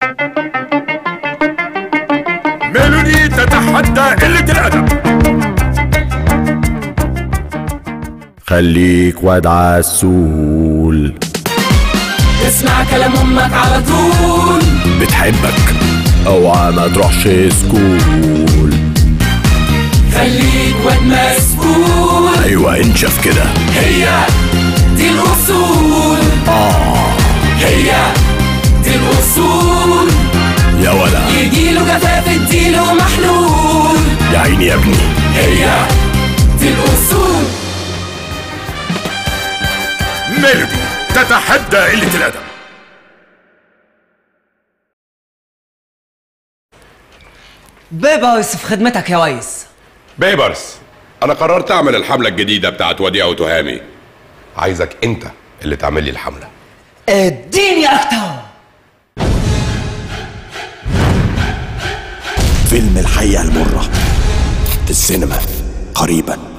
ميلودي تتحدى قلة الأدب خليك واد عسول اسمع كلام امك على طول بتحبك اوعى ما تروحش سكول خليك واد مسؤول ايوه انشف كده هي دي الاصول اه هي دي الاصول يا ولا يجيله جفاف اديله محلول يا عيني يا ابني هي دي الاصول ميلودي تتحدى قلة الأدب بيبرس في خدمتك يا ويس بيبرس انا قررت اعمل الحمله الجديده بتاعت وديع وتهامي عايزك انت اللي تعمل لي الحمله اديني اكتر فيلم الحياة المرة في السينما قريبا